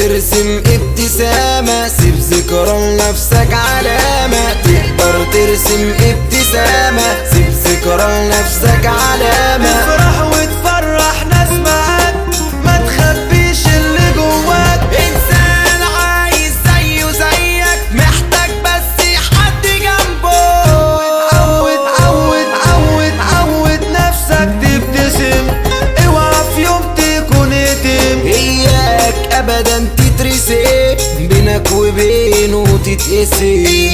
ترسم ابتسامة سيب ذكرى لنفسك علامة تقدر ترسم ابتسامة سيب ذكرى لنفسك علامة افرح وتفرح ناس معاك ما تخبيش اللي جواك انسان عايز زيه زيك محتاج بس حد جنبه عود عود عود عود نفسك تبتسم اوعى في يوم تكون يتم اياك ابدا تترسم بينك وبينه تتقسم